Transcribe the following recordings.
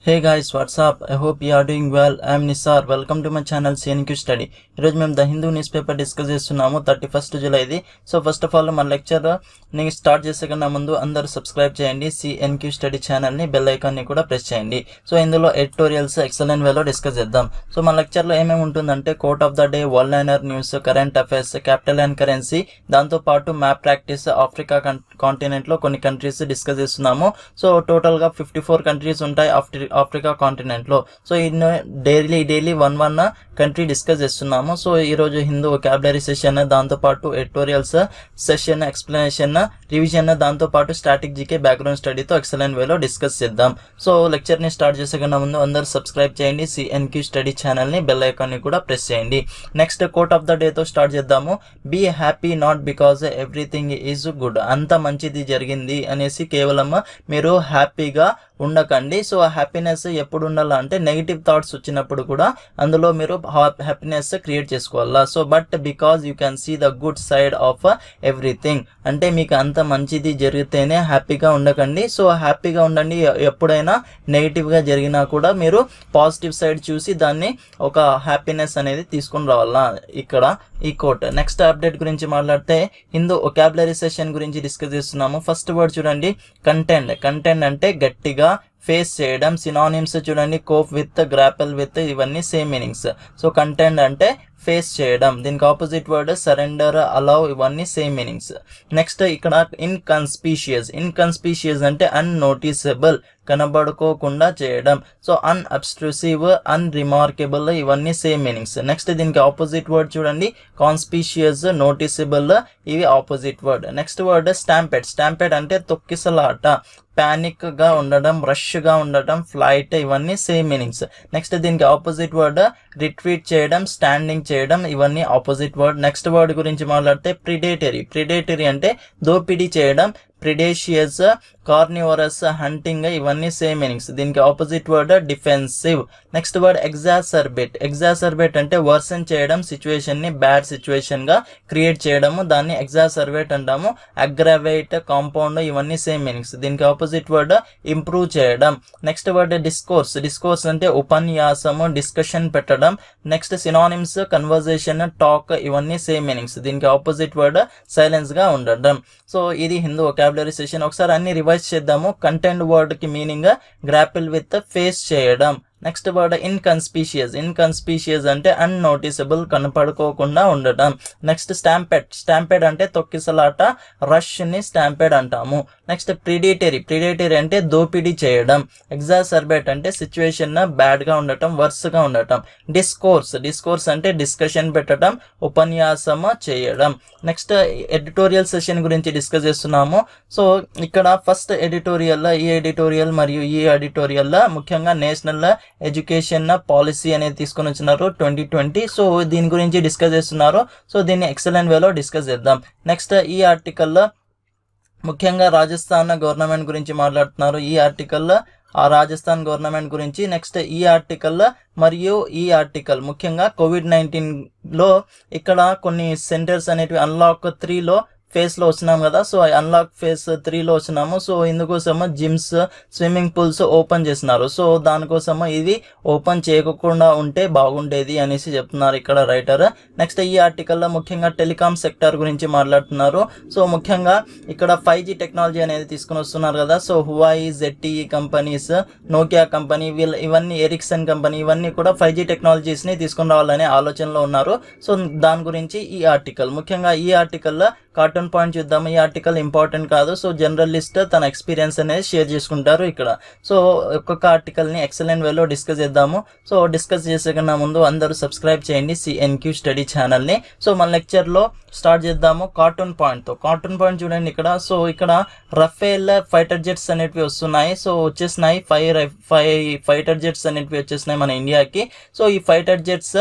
hey guys what's up I hope you are doing well I'm Nisar welcome to my channel CNQ study ఈరోజు మేము the Hindu news paper discuss చేస్తున్నాము thirty first జూలైది so first of all మన lecture నేను start చేసే కన్నా ముందు అందరూ సబ్స్క్రైబ్ చేయండి సిఎన్క్యూ స్టడీ ఛానల్ని బెల్ ఐకాన్ని కూడా ప్రెస్ చేయండి సో ఇందులో ఎడిటోరియల్స్ ఎక్సలెంట్ వేలో డిస్కస్ చేద్దాం సో మన లెక్చర్లో ఏమేమి ఉంటుందంటే quote of the day world liner news current affairs capital and currency దాంతోపాటు మ్యాప్ ప్రాక్టీస్ ఆఫ్రికా కాంటినెంట్లో కొన్ని కంట్రీస్ డిస్కస్ చేస్తున్నాము సో టోటల్గా ఫిఫ్టీ ఫోర్ కంట్రీస్ ఉంటాయి ఆఫ్రి ఆఫ్రికా కాంటినెంట్లో సో ఇన్ని daily daily one one country discuss చేస్తున్నాము సో ఈరోజు హిందూ క్యాబులరీ సెషన్ దాంతోపాటు ఎడిటోరియల్స్ సెషన్ ఎక్స్ప్లెనేషన్ రివిజన్ దాంతోపాటు స్టాటిక్ జీకే బ్యాక్గ్రౌండ్ స్టడీతో ఎక్సలెంట్ వేలో డిస్కస్ చేద్దాం సో లెక్చర్ని స్టార్ట్ చేసే కన్నా ముందు అందరూ సబ్స్క్రైబ్ చేయండి సిఎన్క్యూ స్టడీ ఛానల్ని బెల్ ఐకాన్ని కూడా ప్రెస్ చేయండి నెక్స్ట్ కోట్ ఆఫ్ ద డేతో స్టార్ట్ చేద్దాము be happy not because everything is good అంత మంచిది జరిగింది అనేసి కేవలం మీరు హ్యాపీగా ఉండకండి సో హ్యాపీనెస్ ఎప్పుడు ఉండాలా అంటే నెగిటివ్ థాట్స్ వచ్చినప్పుడు కూడా అందులో మీరు హ్యాపీనెస్ క్రియేట్ చేసుకోవాలా so but because you can see the good side of everything అంటే మీకు అంత మంచిది జరిగితేనే హ్యాపీగా ఉండకండి సో హ్యాపీగా ఉండండి ఎ- ఎప్పుడైనా నెగిటివ్గా జరిగినా కూడా మీరు పాజిటివ్ సైడ్ చూసి దాన్ని ఒక హ్యాపీనెస్ అనేది తీసుకొని రావాలా ఇక్కడ ఈ కోట్ నెక్స్ట్ అప్డేట్ గురించి మాట్లాడితే హిందూ ఒకాబులరీ సెషన్ గురించి డిస్కస్ చేస్తున్నాము ఫస్ట్ వర్డ్ చూడండి కంటెంట్ కంటెంట్ అంటే గట్టిగా ఫేస్ చేయడం సినానిమ్స్ చూడండి కోప్ విత్ గ్రాపెల్ విత్ ఇవన్నీ సేమ్ మీనింగ్స్ సో కంటెంట్ అంటే ఫేస్ చేయడం దీనికి ఆపోజిట్ వర్డ్ సరెండర్ అలౌ ఇవన్నీ సేమ్ మీనింగ్స్ నెక్స్ట్ ఇక్కడ ఇన్కన్స్పీషియస్ ఇన్కన్స్పీషియస్ అంటే అన్నోటిసబుల్ కనబడుకోకుండా చేయడం సో అన్ అబ్స్ట్రూసివ్ అన్ రిమార్కెబుల్ ఇవన్నీ సేమ్ మీనింగ్స్ నెక్స్ట్ దీనికి ఆపోజిట్ వర్డ్ చూడండి కాన్స్పీషియస్ నోటిసబుల్ ఇవి opposite word next word stampede stampede అంటే తొక్కిసలాట ప్యానిక్ గా ఉండడం రష్ గా ఉండడం ఫ్లైట్ ఇవన్నీ సేమ్ మీనింగ్స్ నెక్స్ట్ దీనికి ఆపోజిట్ వర్డ్ రిట్రీట్ చేయడం స్టాండింగ్ చేయడం ఇవన్నీ ఆపోజిట్ వర్డ్ నెక్స్ట్ వర్డ్ గురించి మాట్లాడితే ప్రిడేటరీ ప్రిడేటరీ అంటే దోపిడీ చేయడం ప్రిడేషియస్ కార్నివరస్ హంటింగ్ ఇవన్నీ సేమ్ మీనింగ్స్ దీనికి opposite word defensive next word exacerbate exacerbate అంటే వర్సన్ చేయడం సిచ్యువేషన్ ని బ్యాడ్ సిచ్యువేషన్ గా క్రియేట్ చేయడము దాన్ని ఎగ్జాసర్బేట్ అంటాము అగ్రవేట్ కాంపౌండ్ ఇవన్నీ సేమ్ మీనింగ్స్ దీనికి ఆపోజిట్ వర్డ్ ఇంప్రూవ్ చేయడం నెక్స్ట్ వర్డ్ డిస్కోర్స్ డిస్కోర్స్ అంటే ఉపన్యాసము డిస్కషన్ పెట్టడం నెక్స్ట్ సినానిమ్స్ కన్వర్జేషన్ టాక్ ఇవన్నీ సేమ్ మీనింగ్స్ దీనికి ఆపోజిట్ వర్డ్ సైలెన్స్ గా ఉండడం సో ఇది హిందూ ఒకాబులరీ సెషన్ ఒకసారి అన్ని రివైజ్ చేద్దాము కంటెంట్ వర్డ్ కి మీనింగ్ గ్రాపిల్ విత్ ఫేస్ చేయడం నెక్స్ట్ వర్డ్ ఇన్కన్స్పీషియస్ ఇన్కన్స్పీషియస్ అంటే అన్నోటిసబుల్ కనపడుకోకుండా ఉండటం నెక్స్ట్ స్టాంపెడ్ స్టాంపెడ్ అంటే తొక్కిసలాట రష్ ని స్టాంపెడ్ అంటాము నెక్స్ట్ ప్రిడేటరీ ప్రిడేటరీ అంటే దోపిడీ చేయడం ఎగ్జాసర్బేట్ అంటే సిచ్యువేషన్ బ్యాడ్ గా ఉండటం వర్స్ గా ఉండటం డిస్కోర్స్ డిస్కోర్స్ అంటే డిస్కషన్ పెట్టడం ఉపన్యాసము చేయడం నెక్స్ట్ ఎడిటోరియల్ సెషన్ గురించి డిస్కస్ చేస్తున్నాము సో ఇక్కడ ఫస్ట్ ఎడిటోరియల్ ఈ ఎడిటోరియల్ మరియు ఈ ఎడిటోరియల్ ముఖ్యంగా నేషనల్ ఎడ్యుకేషన్ పాలసీ అనేది తీసుకొని వచ్చినారు ట్వంటీ ట్వంటీ సో దీని గురించి డిస్కస్ చేస్తున్నారు సో దీన్ని ఎక్సలెంట్ వేలో డిస్కస్ చేద్దాం నెక్స్ట్ ఈ ఆర్టికల్లో ముఖ్యంగా రాజస్థాన్ గవర్నమెంట్ గురించి మాట్లాడుతున్నారు ఈ ఆర్టికల్లో ఆ రాజస్థాన్ గవర్నమెంట్ గురించి నెక్స్ట్ ఈ ఆర్టికల్ మరియు ఈ ఆర్టికల్ ముఖ్యంగా కోవిడ్ నైన్టీన్లో ఇక్కడ కొన్ని సెంటర్స్ అనేటివి అన్లాక్ త్రీలో ఫేస్లో వచ్చినాం కదా సో అన్లాక్ ఫేస్ త్రీలో వచ్చినాము సో ఇందుకోసము జిమ్స్ స్విమ్మింగ్ పూల్స్ ఓపెన్ చేసినారు సో దానికోసము ఇది ఓపెన్ చేయకుండా ఉంటే బాగుండేది అనేసి చెప్తున్నారు ఇక్కడ రైటర్ నెక్స్ట్ ఈ ఆర్టికల్లో ముఖ్యంగా టెలికాం సెక్టర్ గురించి మాట్లాడుతున్నారు సో ముఖ్యంగా ఇక్కడ ఫైవ్ జీ టెక్నాలజీ అనేది తీసుకుని వస్తున్నారు కదా so Huawei ZTE companies Nokia company వీళ్ళ ఇవన్నీ ఎరిక్సన్ కంపెనీ ఇవన్నీ కూడా ఫైవ్ జీ టెక్నాలజీస్ని తీసుకుని రావాలనే ఆలోచనలో ఉన్నారు సో దాని గురించి ఈ ఆర్టికల్ ముఖ్యంగా ఈ ఆర్టికల్లో కార్టూన్ పాయింట్ చూద్దాము ఈ ఆర్టికల్ ఇంపార్టెంట్ కాదు సో జర్నలిస్ట్ తన ఎక్స్పీరియన్స్ అనేది షేర్ చేసుకుంటారు ఇక్కడ సో ఒక్కొక్క ఆర్టికల్ని ఎక్సలెంట్ వేలో డిస్కస్ చేద్దాము సో డిస్కస్ చేసే కన్నా ముందు అందరూ సబ్స్క్రైబ్ చేయండి సిఎన్క్యూ స్టడీ ఛానల్ని సో మన లెక్చర్లో స్టార్ట్ చేద్దాము కార్టూన్ పాయింట్తో కార్టూన్ పాయింట్ చూడండి ఇక్కడ సో ఇక్కడ రఫేల్ ఫైటర్ జెట్స్ అనేటివి వస్తున్నాయి సో వచ్చేసినాయి ఫైవ్ ఫైవ్ ఫైటర్ జెట్స్ అనేటివి వచ్చేసినాయి మన ఇండియాకి సో ఈ ఫైటర్ జెట్స్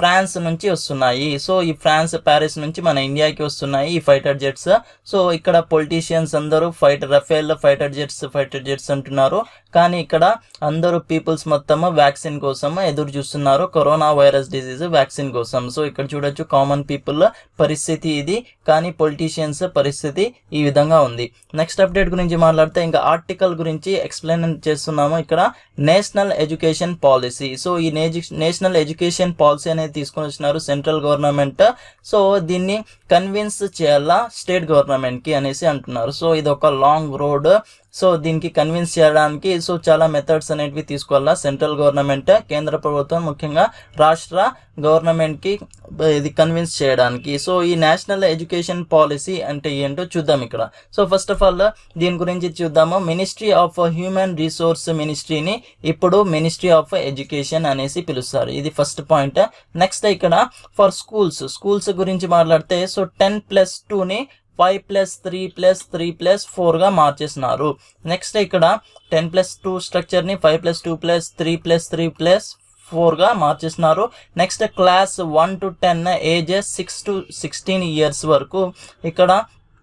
ఫ్రాన్స్ నుంచి వస్తున్నాయి సో ఈ ఫ్రాన్స్ ప్యారిస్ నుంచి మన ఇండియాకి వస్తున్నాయి ఈ ఫైటర్ జెట్స్ సో ఇక్కడ పొలిటీషియన్స్ అందరూ fighter Rafale fighter jets fighter jets అంటున్నారు కానీ ఇక్కడ అందరూ పీపుల్స్ మొత్తం వ్యాక్సిన్ కోసం ఎదురు చూస్తున్నారు కరోనా వైరస్ డిసీజ్ వ్యాక్సిన్ కోసం సో ఇక్కడ చూడొచ్చు కామన్ పీపుల్ పరిస్థితి ఇది కానీ పొలిటీషియన్స్ పరిస్థితి ఈ విధంగా ఉంది నెక్స్ట్ అప్డేట్ గురించి మాట్లాడితే ఇంకా ఆర్టికల్ గురించి ఎక్స్ప్లెయిన్ చేస్తున్నాము ఇక్కడ నేషనల్ ఎడ్యుకేషన్ పాలసీ సో ఈ నేషనల్ ఎడ్యుకేషన్ పాలసీ అనేది తీసుకొని వచ్చినారు సెంట్రల్ గవర్నమెంట్ సో దీన్ని కన్విన్స్ చేయాలా స్టేట్ గవర్నమెంట్ కి అనేసి అంటున్నారు సో ఇది ఒక లాంగ్ రోడ్ సో దీనికి కన్విన్స్ చేయడానికి సో చాలా మెథడ్స్ అనేటివి తీసుకోవాలా సెంట్రల్ గవర్నమెంట్ కేంద్ర ప్రభుత్వం ముఖ్యంగా రాష్ట్ర గవర్నమెంట్ కి ఇది కన్విన్స్ చేయడానికి సో ఈ నేషనల్ ఎడ్యుకేషన్ పాలసీ అంటే ఏంటో చూద్దాం ఇక్కడ సో ఫస్ట్ ఆఫ్ ఆల్ దీని గురించి చూద్దాము మినిస్ట్రీ ఆఫ్ హ్యూమన్ రిసోర్స్ మినిస్ట్రీని ఇప్పుడు మినిస్ట్రీ ఆఫ్ ఎడ్యుకేషన్ అనేసి పిలుస్తారు ఇది ఫస్ట్ పాయింట్ నెక్స్ట్ ఇక్కడ ఫర్ స్కూల్స్ స్కూల్స్ గురించి మాట్లాడితే సో టెన్ ప్లస్ టూని five plus three plus three plus ఫోర్గా మార్చేసినారు నెక్స్ట్ ఇక్కడ టెన్ ప్లస్ టూ స్ట్రక్చర్ని five plus two plus three plus three plus ఫోర్గా మార్చేసినారు next class one to ten ages six to sixteen years వరకు ఇక్కడ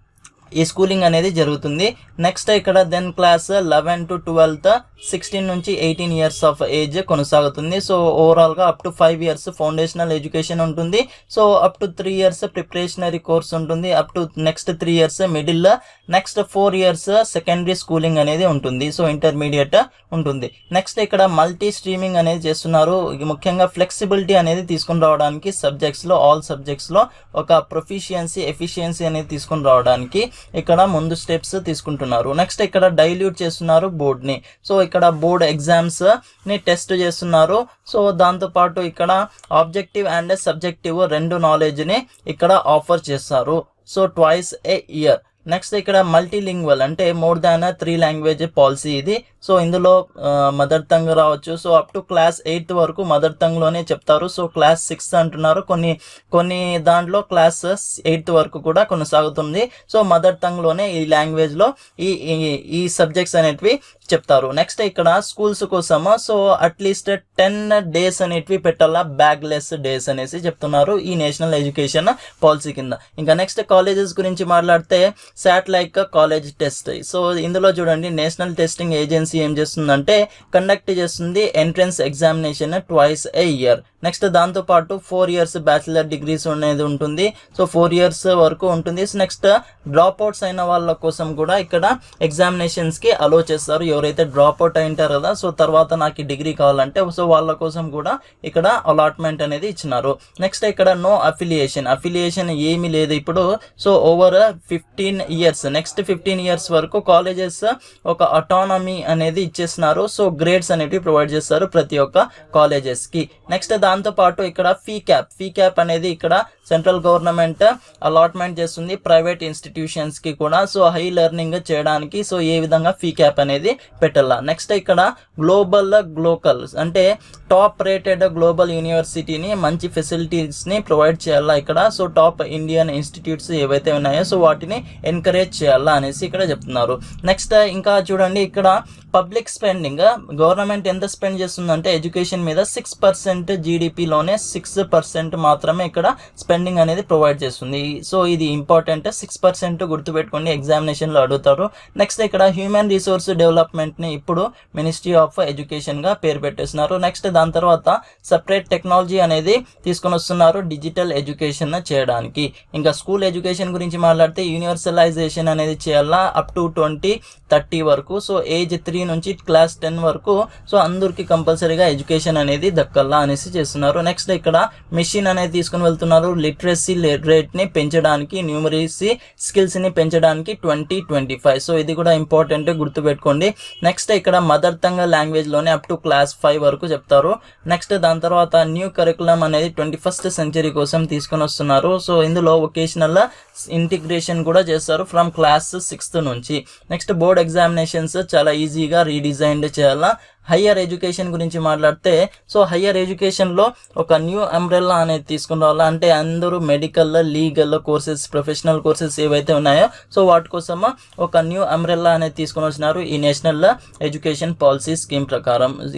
ఈ స్కూలింగ్ అనేది జరుగుతుంది నెక్స్ట్ ఇక్కడ then class eleven to twelfth sixteen నుంచి ఎయిటీన్ ఇయర్స్ ఆఫ్ ఏజ్ కొనసాగుతుంది సో ఓవరాల్గా up to five years foundational education ఉంటుంది so up to three years preparatory course ఉంటుంది up to next three years middle next four years secondary schooling అనేది ఉంటుంది so intermediate ఉంటుంది next ఇక్కడ multi streaming అనేది చేస్తున్నారు ఇది ముఖ్యంగా ఫ్లెక్సిబిలిటీ అనేది తీసుకుని రావడానికి సబ్జెక్ట్స్లో ఆల్ సబ్జెక్ట్స్లో ఒక ప్రొఫిషియన్సీ ఎఫిషియన్సీ అనేది తీసుకుని రావడానికి ఇక్కడ ముందు స్టెప్స్ తీసుకుంటున్నారు నెక్స్ట్ ఇక్కడ డైల్యూట్ చేస్తున్నారు బోర్డ్ని సో ఇక్కడ బోర్డ్ ఎగ్జామ్స్ ని టెస్ట్ చేస్తున్నారు సో దాంతో పాటు ఇక్కడ ఆబ్జెక్టివ్ అండ్ సబ్జెక్టివ్ రెండు నాలెడ్జ్ ని ఇక్కడ ఆఫర్ చేస్తారు so twice a year next ఇక్కడ మల్టీలింగ్వల్ అంటే more than three language policy ఇది సో ఇందులో మదర్ టంగ్ రావచ్చు so up to class eighth వరకు మదర్ టంగ్లోనే చెప్తారు సో క్లాస్ సిక్స్త్ అంటున్నారు కొన్ని కొన్ని దాంట్లో క్లాస్ ఎయిత్ వరకు కూడా కొనసాగుతుంది సో మదర్ టంగ్లోనే ఈ లాంగ్వేజ్లో ఈ ఈ- ఈ సబ్జెక్ట్స్ అనేటివి చెప్తారు నెక్స్ట్ ఇక్కడ స్కూల్స్ కోసము సో అట్లీస్ట్ టెన్ డేస్ అనేటివి పెట్టాలా బ్యాగ్లెస్ డేస్ అనేసి చెప్తున్నారు ఈ నేషనల్ ఎడ్యుకేషన్ పాలసీ కింద ఇంకా నెక్స్ట్ కాలేజెస్ గురించి మాట్లాడితే శాటిలైట్ కాలేజ్ టెస్ట్ సో ఇందులో చూడండి నేషనల్ టెస్టింగ్ ఏజెన్సీ ఏం చేస్తుందంటే కండక్ట్ చేస్తుంది entrance examination twice a year next దాంతో పాటు ఫోర్ ఇయర్స్ బ్యాచిలర్ డిగ్రీస్ అనేది ఉంటుంది సో ఫోర్ ఇయర్స్ వరకు ఉంటుంది నెక్స్ట్ డ్రాప్ అవుట్స్ అయిన వాళ్ళ కోసం కూడా ఇక్కడ ఎగ్జామినేషన్స్ కి అలో చేస్తారు ఎవరైతే డ్రాప్ అవుట్ అయింటారు కదా సో తర్వాత నాకు డిగ్రీ కావాలంటే సో వాళ్ళ కోసం కూడా ఇక్కడ అలాట్మెంట్ అనేది ఇచ్చినారు నెక్స్ట్ ఇక్కడ నో అఫిలియేషన్ అఫిలియేషన్ ఏమీ లేదు ఇప్పుడు so over fifteen years next fifteen years వరకు కాలేజెస్ ఒక అటానమీ అనేది ఇచ్చేస్తున్నారు సో గ్రేడ్స్ అనేవి ప్రొవైడ్ చేస్తారు ప్రతి ఒక్క కాలేజెస్ కి నెక్స్ట్ దాంతో పాటు ఇక్కడ ఫీ క్యాప్ ఫీ క్యాప్ అనేది ఇక్కడ సెంట్రల్ గవర్నమెంట్ అలాట్మెంట్ చేస్తుంది ప్రైవేట్ ఇన్స్టిట్యూషన్స్ కి కూడా సో హై లెర్నింగ్ చేయడానికి సో ఏ విధంగా ఫీ క్యాప్ అనేది పెట్టాల నెక్స్ట్ ఇక్కడ గ్లోబల్ గ్లోకల్ అంటే టాప్ రేటెడ్ గ్లోబల్ యూనివర్సిటీని మంచి ఫెసిలిటీస్ ని ప్రొవైడ్ చేయాలా ఇక్కడ సో టాప్ ఇండియన్ ఇన్స్టిట్యూట్స్ ఏవైతే ఉన్నాయో సో వాటిని ఎంకరేజ్ చేయాలా అనేసి ఇక్కడ చెప్తున్నారు నెక్స్ట్ ఇంకా చూడండి ఇక్కడ పబ్లిక్ స్పెండింగ్ గవర్నమెంట్ ఎంత స్పెండ్ చేస్తుందంటే ఎడ్యుకేషన్ మీద సిక్స్ పర్సెంట్ జీడిపిలోనే సిక్స్ పర్సెంట్ మాత్రమే ఇక్కడ స్పెండింగ్ అనేది ప్రొవైడ్ చేస్తుంది సో ఇది ఇంపార్టెంట్ సిక్స్ పర్సెంట్ గుర్తుపెట్టుకోండి ఎగ్జామినేషన్లో అడుగుతారు నెక్స్ట్ ఇక్కడ హ్యూమన్ రిసోర్స్ డెవలప్మెంట్ని ఇప్పుడు మినిస్ట్రీ ఆఫ్ ఎడ్యుకేషన్గా పేరు పెట్టేస్తున్నారు నెక్స్ట్ దాని తర్వాత సపరేట్ టెక్నాలజీ అనేది తీసుకొని వస్తున్నారు డిజిటల్ ఎడ్యుకేషన్ చేయడానికి ఇంకా స్కూల్ ఎడ్యుకేషన్ గురించి మాట్లాడితే యూనివర్సలైజేషన్ అనేది చేయాలా అప్ టు ట్వంటీ థర్టీ వరకు సో ఏజ్ త్రీ నుంచి క్లాస్ టెన్ వరకు సో అందరికి కంపల్సరీగా ఎడ్యుకేషన్ అనేది దక్కల్లా అనేసి చేస్తున్నారు నెక్స్ట్ ఇక్కడ మిషన్ అనేది తీసుకుని వెళ్తున్నారు లిటరసీ రేట్ని పెంచడానికి న్యూమరీసీ స్కిల్స్ని పెంచడానికి ట్వంటీ ట్వంటీ ఫైవ్ సో ఇది కూడా ఇంపార్టెంట్ గుర్తుపెట్టుకోండి నెక్స్ట్ ఇక్కడ మదర్ టంగ్ లాంగ్వేజ్లోనే అప్ టు క్లాస్ ఫైవ్ వరకు చెప్తారు నెక్స్ట్ దాని తర్వాత న్యూ కరికులం అనేది ట్వంటీ ఫస్ట్ సెంచరీ కోసం తీసుకొని వస్తున్నారు సో ఇందులో వొకేషనల్ ఇంటిగ్రేషన్ కూడా చేస్తారు ఫ్రమ్ క్లాస్ సిక్స్త్ నుంచి నెక్స్ట్ బోర్డ్ ఎగ్జామినేషన్స్ చాలా ఈజీగా రీడిజైన్ చేయాలా హయ్యర్ ఎడ్యుకేషన్ గురించి మాట్లాడితే సో హయ్యర్ ఎడ్యుకేషన్లో ఒక న్యూ అంబ్రెల్లా అనేది తీసుకుని రావాలా అంటే అందరూ medical legal courses professional courses ఏవైతే ఉన్నాయో సో వాటి కోసం ఒక న్యూ అంబ్రెల్లా అనేది తీసుకొని వచ్చినారు ఈ నేషనల్ ఎడ్యుకేషన్ పాలసీ స్కీమ్ ప్రకారం ఈ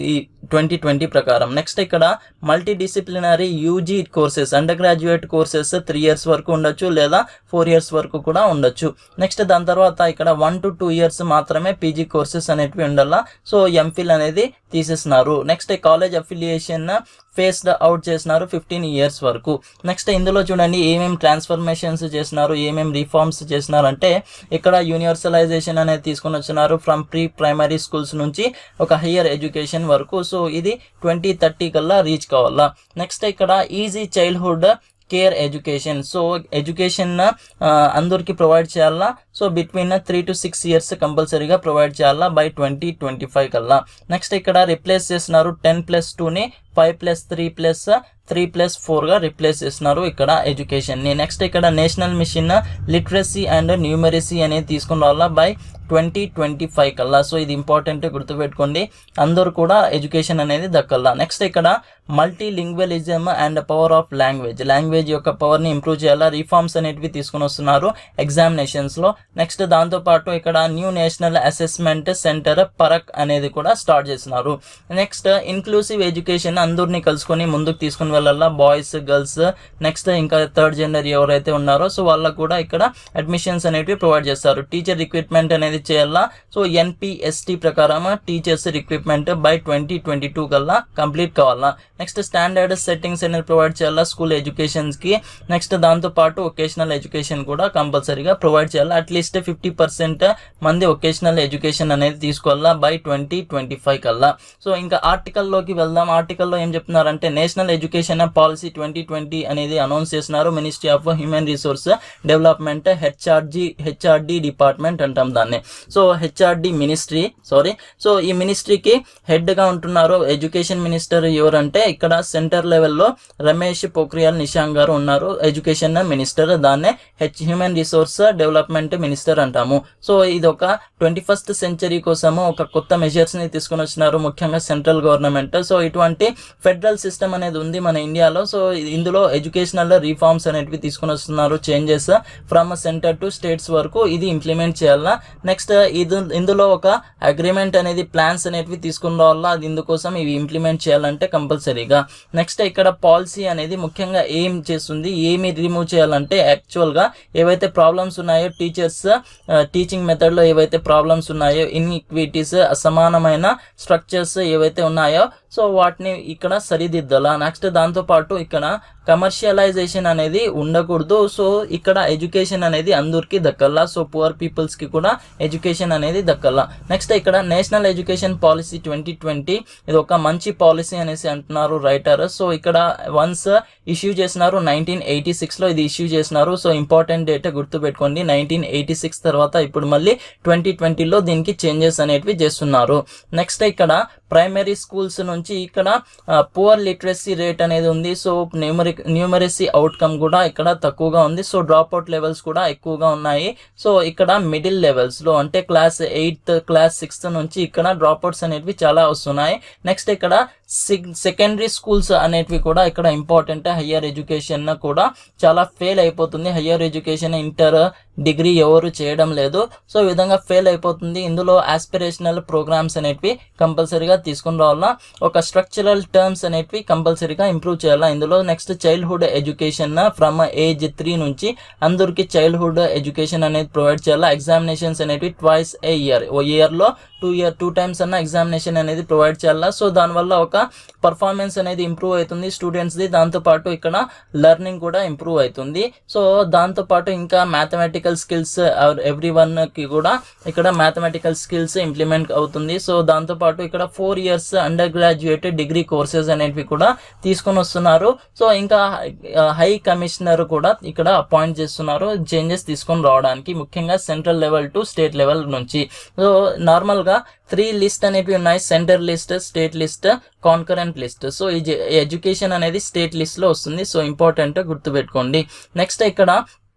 ట్వంటీ ట్వంటీ ప్రకారం నెక్స్ట్ ఇక్కడ multi disciplinary UG courses undergraduate courses three years వరకు ఉండొచ్చు లేదా ఫోర్ ఇయర్స్ వరకు కూడా ఉండొచ్చు నెక్స్ట్ దాని తర్వాత ఇక్కడ వన్ టు టూ ఇయర్స్ మాత్రమే పీజీ కోర్సెస్ అనేటివి ఉండాలా సో ఎంఫిల్ అనేది తీసేసినారు next college affiliation phased out చేసినారు ఫిఫ్టీన్ ఇయర్స్ వరకు నెక్స్ట్ ఇందులో చూడండి ఏమేమి ట్రాన్స్ఫర్మేషన్స్ చేసినారు ఏమేమి రిఫార్మ్స్ చేసినారు అంటే ఇక్కడ యూనివర్సలైజేషన్ అనేది తీసుకొని వచ్చినారు ఫ్రమ్ ప్రీ ప్రైమరీ స్కూల్స్ నుంచి ఒక హయ్యర్ ఎడ్యుకేషన్ వరకు సో ఇది ట్వంటీ థర్టీ కల్లా రీచ్ కావాలా నెక్స్ట్ ఇక్కడ ఈజీ childhood care education so education అందరికి ప్రొవైడ్ చేయాలా so between three to six years కంపల్సరీగా ప్రొవైడ్ చేయాలా బై ట్వంటీ ట్వంటీ ఫైవ్ కల్లా నెక్స్ట్ ఇక్కడ రిప్లేస్ చేసినారు టెన్ ప్లస్ టూని five plus three plus three plus ఫోర్గా రిప్లేస్ చేస్తున్నారు ఇక్కడ ఎడ్యుకేషన్ని నెక్స్ట్ ఇక్కడ national mission literacy and numeracy అనేది తీసుకుని రావాలా బై ట్వంటీ ట్వంటీ ఫైవ్ కల్లా సో ఇది ఇంపార్టెంట్ గుర్తుపెట్టుకోండి అందరూ కూడా ఎడ్యుకేషన్ అనేది దక్కల్లా నెక్స్ట్ ఇక్కడ multi lingualism and power of language language యొక్క పవర్ని ఇంప్రూవ్ చేయాలా రిఫార్మ్స్ అనేటివి తీసుకుని వస్తున్నారు ఎగ్జామినేషన్స్లో నెక్స్ట్ దాంతోపాటు ఇక్కడ new national assessment centre Parakh అనేది కూడా స్టార్ట్ చేస్తున్నారు నెక్స్ట్ ఇన్క్లూసివ్ ఎడ్యుకేషన్ అందరినీ కలుసుకొని ముందుకు తీసుకుని వెళ్ళాలా బాయ్స్ గర్ల్స్ నెక్స్ట్ ఇంకా థర్డ్ జెండర్ ఎవరైతే ఉన్నారో సో వాళ్ళకు కూడా ఇక్కడ అడ్మిషన్స్ అనేటివి ప్రొవైడ్ చేస్తారు టీచర్ రిక్రూట్మెంట్ అనేది చేయాలా సో ఎన్పిఎస్టీ ప్రకారం teachers recruitment by twenty twenty two కల్లా కంప్లీట్ కావాలా నెక్స్ట్ స్టాండర్డ్ సెట్టింగ్స్ అనేది ప్రొవైడ్ చేయాలా స్కూల్ ఎడ్యుకేషన్స్కి నెక్స్ట్ దాంతోపాటు ఒకేషనల్ ఎడ్యుకేషన్ కూడా కంపల్సరీగా ప్రొవైడ్ చేయాలి అట్లీస్ట్ ఫిఫ్టీ పర్సెంట్ మంది ఒకేషనల్ ఎడ్యుకేషన్ అనేది తీసుకోవాలా బై ట్వంటీ ట్వంటీ ఫైవ్ కల్లా సో ఇంకా ఆర్టికల్లోకి వెళ్దాం ఆర్టికల్లో ఏం చెప్తున్నారంటే national education policy twenty twenty అనేది అనౌన్స్ చేసినారు ministry of human resource development HRG HRD department అంటాం దాన్ని so HRD ministry sorry so ఈ మినిస్ట్రీకి హెడ్గా ఉంటున్నారు ఎడ్యుకేషన్ మినిస్టర్ ఎవరంటే ఇక్కడ సెంటర్ లెవెల్లో రమేష్ పోఖ్రియాల్ నిశాంక్ గారు ఉన్నారు ఎడ్యుకేషన్ మినిస్టర్ దాన్నే H human resource development minister అంటాము సో ఇది ఒక ట్వంటీ ఫస్ట్ సెంచరీ కోసము ఒక కొత్త మెజర్స్ ని తీసుకొని వచ్చినారు ముఖ్యంగా సెంట్రల్ గవర్నమెంట్ సో ఇటువంటి ఫెడరల్ సిస్టమ్ అనేది ఉంది మన ఇండియాలో సో ఇందులో ఎడ్యుకేషనల్ రిఫార్మ్స్ అనేటివి తీసుకొని వస్తున్నారు changes from centre to states వరకు ఇది ఇంప్లిమెంట్ చేయాలా నెక్స్ట్ ఇది ఇందులో ఒక అగ్రిమెంట్ అనేది ప్లాన్స్ అనేటివి తీసుకుని రావాలా అది ఇందుకోసం ఇవి ఇంప్లిమెంట్ చేయాలంటే కంపల్సరీగా నెక్స్ట్ ఇక్కడ పాలసీ అనేది ముఖ్యంగా ఏం చేస్తుంది ఏమి రిమూవ్ చేయాలంటే యాక్చువల్గా ఏవైతే ప్రాబ్లమ్స్ ఉన్నాయో టీచర్స్ టీచింగ్ మెథడ్లో ఏవైతే ప్రాబ్లమ్స్ ఉన్నాయో ఇన్ఈక్విటీస్ అసమానమైన స్ట్రక్చర్స్ ఏవైతే ఉన్నాయో సో వాటిని ఇక్కడ సరిదిద్దాలా నెక్స్ట్ దాంతోపాటు ఇక్కడ కమర్షియలైజేషన్ అనేది ఉండకూడదు సో ఇక్కడ ఎడ్యుకేషన్ అనేది అందరికీ దక్కల్లా సో పువర్ పీపుల్స్కి కూడా ఎడ్యుకేషన్ అనేది దక్కల్లా నెక్స్ట్ ఇక్కడ national education policy twenty twenty ఇది ఒక మంచి పాలసీ అనేసి అంటున్నారు రైటర్ సో ఇక్కడ వన్స్ ఇష్యూ చేసినారు నైన్టీన్ ఎయిటీ సిక్స్లో ఇది ఇష్యూ చేసినారు సో ఇంపార్టెంట్ డేట్ గుర్తుపెట్టుకోండి నైన్టీన్ ఎయిటీ సిక్స్ తర్వాత ఇప్పుడు మళ్ళీ ట్వంటీ ట్వంటీలో దీనికి చేంజెస్ అనేటివి చేస్తున్నారు నెక్స్ట్ ఇక్కడ ప్రైమరీ స్కూల్స్ నుంచి ఇక్కడ పువర్ లిటరసీ రేట్ అనేది ఉంది సో న్యూమరి న్యూమరసీ అవుట్కమ్ కూడా ఇక్కడ తక్కువగా ఉంది సో డ్రాప్ అవుట్ లెవెల్స్ కూడా ఎక్కువగా ఉన్నాయి సో ఇక్కడ మిడిల్ లెవెల్స్లో అంటే క్లాస్ ఎయిత్ క్లాస్ సిక్స్త్ నుంచి ఇక్కడ డ్రాప్ అవుట్స్ అనేటివి చాలా వస్తున్నాయి నెక్స్ట్ ఇక్కడ సెకండరీ స్కూల్స్ అనేటివి కూడా ఇక్కడ ఇంపార్టెంట్ హయ్యర్ ఎడ్యుకేషన్ కూడా చాలా ఫెయిల్ అయిపోతుంది హయ్యర్ ఎడ్యుకేషన్ ఇంటర్ డిగ్రీ ఎవరు చేయడం లేదు సో ఈ విధంగా ఫెయిల్ అయిపోతుంది ఇందులో ఆస్పిరేషనల్ ప్రోగ్రామ్స్ అనేటివి కంపల్సరీగా తీసుకుని రావాలా ఒక స్ట్రక్చరల్ టర్మ్స్ అనేటివి కంపల్సరీగా ఇంప్రూవ్ చేయాలా ఇందులో next childhood education from age three నుంచి అందరికి చైల్డ్హుడ్ ఎడ్యుకేషన్ అనేది ప్రొవైడ్ చేయాలా ఎగ్జామినేషన్స్ అనేటివి ట్వైస్ ఏ ఇయర్ ఓ ఇయర్లో టూ ఇయర్ టూ టైమ్స్ అన్న ఎగ్జామినేషన్ అనేది ప్రొవైడ్ చేయాలా సో దానివల్ల ఒక పర్ఫార్మెన్స్ అనేది ఇంప్రూవ్ అవుతుంది స్టూడెంట్స్ది దాంతోపాటు ఇక్కడ లెర్నింగ్ కూడా ఇంప్రూవ్ అవుతుంది సో దాంతోపాటు ఇంకా మ్యాథమెటికల్ స్కిల్స్ ఎవ్రీ వన్కి కూడా ఇక్కడ మ్యాథమెటికల్ స్కిల్స్ ఇంప్లిమెంట్ అవుతుంది సో దాంతోపాటు ఇక్కడ four years undergraduate degree courses అనేవి కూడా తీసుకొని వస్తున్నారు సో ఇంకా హై కమిషనర్ కూడా ఇక్కడ అపాయింట్ చేస్తున్నారు చేంజెస్ తీసుకొని రావడానికి ముఖ్యంగా central level to state level నుంచి సో నార్మల్గా త్రీ లిస్ట్ అనేవి ఉన్నాయి centre list state list concurrent list so ఈ ఎడ్యుకేషన్ అనేది స్టేట్ లిస్ట్లో వస్తుంది సో ఇంపార్టెంట్ గుర్తుపెట్టుకోండి నెక్స్ట్ ఇక్కడ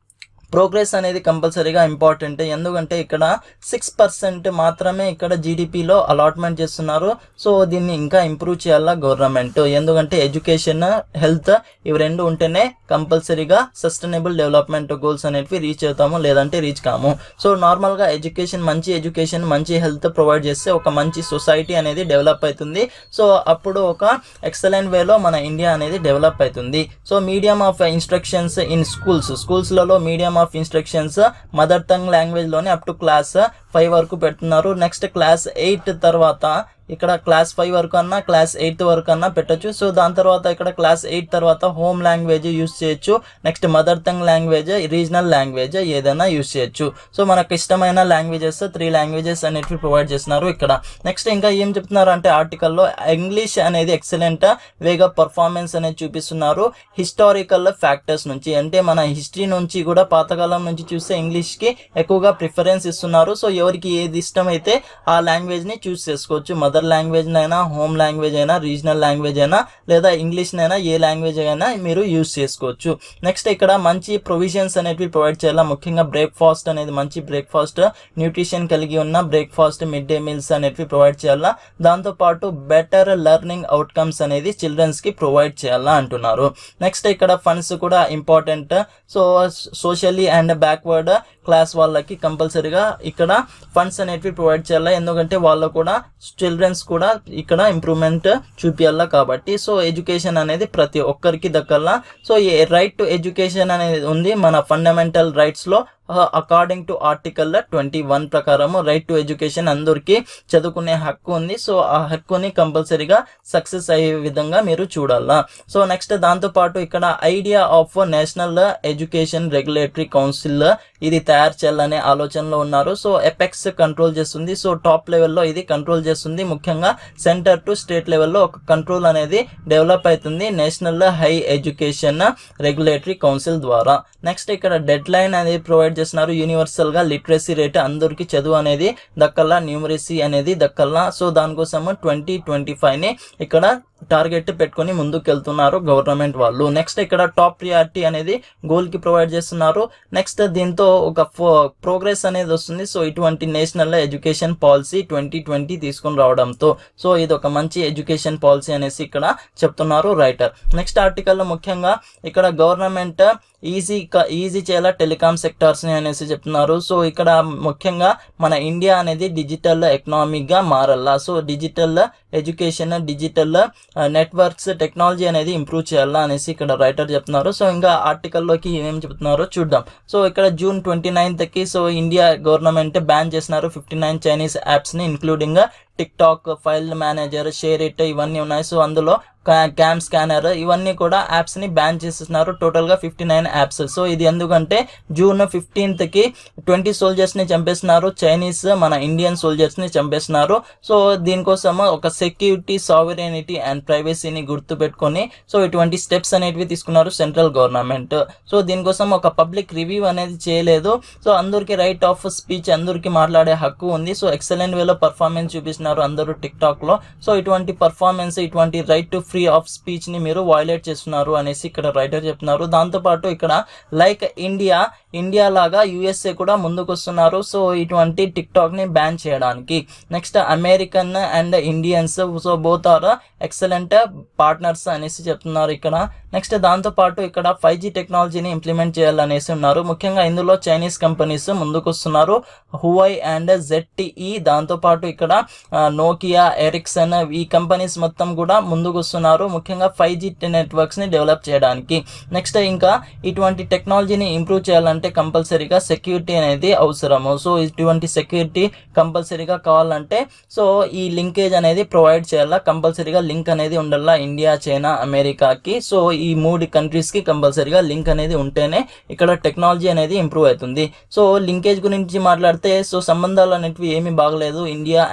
ప్రోగ్రెస్ అనేది కంపల్సరీగా ఇంపార్టెంట్ ఎందుకంటే ఇక్కడ సిక్స్ పర్సెంట్ మాత్రమే ఇక్కడ జీడిపిలో అలాట్మెంట్ చేస్తున్నారు సో దీన్ని ఇంకా ఇంప్రూవ్ చేయాలా గవర్నమెంట్ ఎందుకంటే ఎడ్యుకేషన్ హెల్త్ ఇవి రెండు ఉంటేనే కంపల్సరీగా సస్టైనబుల్ డెవలప్మెంట్ గోల్స్ అనేవి రీచ్ అవుతాము లేదంటే రీచ్ కాము సో నార్మల్గా ఎడ్యుకేషన్ మంచి ఎడ్యుకేషన్ మంచి హెల్త్ ప్రొవైడ్ చేస్తే ఒక మంచి సొసైటీ అనేది డెవలప్ అవుతుంది సో అప్పుడు ఒక ఎక్సలెంట్ వేలో మన ఇండియా అనేది డెవలప్ అవుతుంది so medium of instructions in schools స్కూల్స్లలో medium of instructions mother tongue లాంగ్వేజ్లోనే అప్ టు క్లాస్ ఫైవ్ వరకు పెడుతున్నారు నెక్స్ట్ క్లాస్ ఎయిట్ తర్వాత ఇక్కడ క్లాస్ ఫైవ్ వరకు అన్నా క్లాస్ ఎయిత్ వరకు అన్నా పెట్టొచ్చు సో దాని తర్వాత ఇక్కడ క్లాస్ ఎయిట్ తర్వాత హోమ్ లాంగ్వేజ్ యూస్ చేయొచ్చు next mother tongue language regional language ఏదైనా యూస్ చేయొచ్చు సో మనకు ఇష్టమైన లాంగ్వేజెస్ త్రీ లాంగ్వేజెస్ అనేవి ప్రొవైడ్ చేస్తున్నారు ఇక్కడ నెక్స్ట్ ఇంకా ఏం చెప్తున్నారు అంటే ఆర్టికల్లో ఇంగ్లీష్ అనేది ఎక్సలెంట్ వేగా పర్ఫార్మెన్స్ అనేది చూపిస్తున్నారు హిస్టారికల్ ఫ్యాక్టర్స్ నుంచి అంటే మన హిస్టరీ నుంచి కూడా పాతకాలం నుంచి చూస్తే ఇంగ్లీష్కి ఎక్కువగా ప్రిఫరెన్స్ ఇస్తున్నారు సో ఎవరికి ఏది ఇష్టమైతే ఆ లాంగ్వేజ్ని చూస్ చేసుకోవచ్చు మదర్ లాంగ్వేజ్ అయినా హోమ్ లాంగ్వేజ్ అయినా రీజనల్ లాంగ్వేజ్ అయినా లేదా ఇంగ్లీష్ అయినా ఏ లాంగ్వేజ్ అయినా మీరు యూస్ చేసుకోవచ్చు నెక్స్ట్ ఇక్కడ మంచి ప్రొవిజన్స్ అనేవి ప్రొవైడ్ చేయాలి ముఖ్యంగా బ్రేక్ఫాస్ట్ అనేది మంచి బ్రేక్ఫాస్ట్ న్యూట్రిషన్ కలిగి ఉన్న బ్రేక్ఫాస్ట్ మిడ్ డే మీల్స్ అనేవి ప్రొవైడ్ చేయాలా దాంతోపాటు బెటర్ లెర్నింగ్ అవుట్కమ్స్ అనేది చిల్డ్రన్స్కి ప్రొవైడ్ చేయాలా అంటున్నారు నెక్స్ట్ ఇక్కడ ఫండ్స్ కూడా important so socially and backward class వాళ్ళకి కంపల్సరీగా ఇక్కడ ఫండ్స్ అనేటివి ప్రొవైడ్ చేయాలి ఎందుకంటే వాళ్ళు కూడా చిల్డ్రన్స్ కూడా ఇక్కడ ఇంప్రూవ్మెంట్ చూపించాలా కాబట్టి సో ఎడ్యుకేషన్ అనేది ప్రతి ఒక్కరికి దక్కల్లా సో ఈ రైట్ టు ఎడ్యుకేషన్ అనేది ఉంది మన ఫండమెంటల్ రైట్స్లో according to article twenty one ప్రకారము రైట్ టు ఎడ్యుకేషన్ అందరికీ చదువుకునే హక్కు ఉంది సో ఆ హక్కుని కంపల్సరీగా సక్సెస్ అయ్యే విధంగా మీరు చూడాలా సో నెక్స్ట్ దాంతోపాటు ఇక్కడ idea of national education regulatory council ఇది తయారు చేయాలనే ఆలోచనలో ఉన్నారు సో ఎపెక్స్ కంట్రోల్ చేస్తుంది సో టాప్ లెవెల్లో ఇది కంట్రోల్ చేస్తుంది ముఖ్యంగా సెంటర్ టు స్టేట్ లెవెల్లో ఒక కంట్రోల్ అనేది డెవలప్ అవుతుంది national high education regulatory council ద్వారా నెక్స్ట్ ఇక్కడ డెడ్ లైన్ అనేది ప్రొవైడ్ చేస్తున్నారు యూనివర్సల్ గా లిటరసీ రేట్ అందరికి చదువు అనేది దక్కల్లా న్యూమరసీ అనేది దక్కల్లా సో దానికోసము ట్వంటీ ట్వంటీ ఫైవ్ ని ఇక్కడ టార్గెట్ పెట్టుకొని ముందుకు వెళ్తున్నారు గవర్నమెంట్ వాళ్ళు నెక్స్ట్ ఇక్కడ టాప్ ప్రియారిటీ అనేది గోల్ కి ప్రొవైడ్ చేస్తున్నారు నెక్స్ట్ దీంతో ఒక ప్రోగ్రెస్ అనేది వస్తుంది సో ఇటువంటి national education policy twenty twenty తీసుకొని రావడంతో సో ఇది ఒక మంచి ఎడ్యుకేషన్ పాలసీ అనేసి ఇక్కడ చెప్తున్నారు రైటర్ నెక్స్ట్ ఆర్టికల్లో ముఖ్యంగా ఇక్కడ గవర్నమెంట్ ఈజీ ఈజీ చేయాల టెలికాం సెక్టార్స్ని అనేసి చెప్తున్నారు సో ఇక్కడ ముఖ్యంగా మన ఇండియా అనేది డిజిటల్ ఎకనామిక్గా మారల్లా so digital education digital networks technology అనేది ఇంప్రూవ్ చేయాలా అనేసి ఇక్కడ రైటర్ చెప్తున్నారు సో ఇంకా ఆర్టికల్లోకి ఏమేమి చెప్తున్నారో చూద్దాం సో ఇక్కడ జూన్ ట్వంటీ నైన్త్కి సో ఇండియా గవర్నమెంట్ బ్యాన్ చేసినారు ఫిఫ్టీ నైన్ చైనీస్ యాప్స్ని including TikTok file manager SHAREit ఇవన్నీ ఉన్నాయి సో అందులో క్యామ్ స్కానర్ ఇవన్నీ కూడా యాప్స్ని బ్యాన్ చేస్తున్నారు టోటల్గా ఫిఫ్టీ నైన్ యాప్స్ సో ఇది ఎందుకంటే జూన్ ఫిఫ్టీన్త్కి ట్వంటీ సోల్జర్స్ని చంపేస్తున్నారు చైనీస్ మన ఇండియన్ సోల్జర్స్ని చంపేస్తున్నారు సో దీనికోసం ఒక సెక్యూరిటీ సావరెనిటీ అండ్ ప్రైవసీని గుర్తుపెట్టుకొని సో ఇటువంటి స్టెప్స్ అనేటివి తీసుకున్నారు సెంట్రల్ గవర్నమెంట్ సో దీనికోసం ఒక పబ్లిక్ రివ్యూ అనేది చేయలేదు సో అందరికీ రైట్ ఆఫ్ స్పీచ్ అందరికీ మాట్లాడే హక్కు ఉంది సో ఎక్సలెంట్ వేలో పర్ఫార్మెన్స్ చూపిస్తున్నారు అందరూ టిక్ టాక్లో సో ఇటువంటి పర్ఫార్మెన్స్ ఇటువంటి రైట్ టు ఫ్రీ ఆఫ్ స్పీచ్ని మీరు వైలేట్ చేస్తున్నారు అనేసి ఇక్కడ రైటర్ చెప్తున్నారు దాంతోపాటు ఇక్కడ లైక్ ఇండియా ఇండియా లాగా యుఎస్ఏ కూడా ముందుకు వస్తున్నారు సో ఇటువంటి టిక్ టాక్ని బ్యాన్ చేయడానికి next American and Indians so both are excellent partners అనేసి చెప్తున్నారు ఇక్కడ నెక్స్ట్ దాంతోపాటు ఇక్కడ ఫైవ్ జీ టెక్నాలజీని ఇంప్లిమెంట్ చేయాలనేసి ఉన్నారు ముఖ్యంగా ఇందులో చైనీస్ కంపెనీస్ ముందుకు వస్తున్నారు హువై అండ్ జెడ్టీఈ దాంతోపాటు ఇక్కడ నోకియా ఎరిక్సన్ ఈ కంపెనీస్ మొత్తం కూడా ముందుకు వస్తున్నారు ముఖ్యంగా ఫైవ్ జీ నెట్వర్క్స్ని డెవలప్ చేయడానికి నెక్స్ట్ ఇంకా ఇటువంటి టెక్నాలజీని ఇంప్రూవ్ చేయాలంటే కంపల్సరీగా సెక్యూరిటీ అనేది అవసరము సో ఇటువంటి సెక్యూరిటీ కంపల్సరీగా కావాలంటే సో ఈ లింకేజ్ అనేది ప్రొవైడ్ చేయాలా కంపల్సరీగా లింక్ అనేది ఉండాలా ఇండియా చైనా అమెరికాకి సో ఈ మూడు కంట్రీస్కి కంపల్సరీగా లింక్ అనేది ఉంటేనే ఇక్కడ టెక్నాలజీ అనేది ఇంప్రూవ్ అవుతుంది సో లింకేజ్ గురించి మాట్లాడితే సో సంబంధాలు అనేటివి ఏమీ బాగలేదు ఇండియా అండ్ చైనా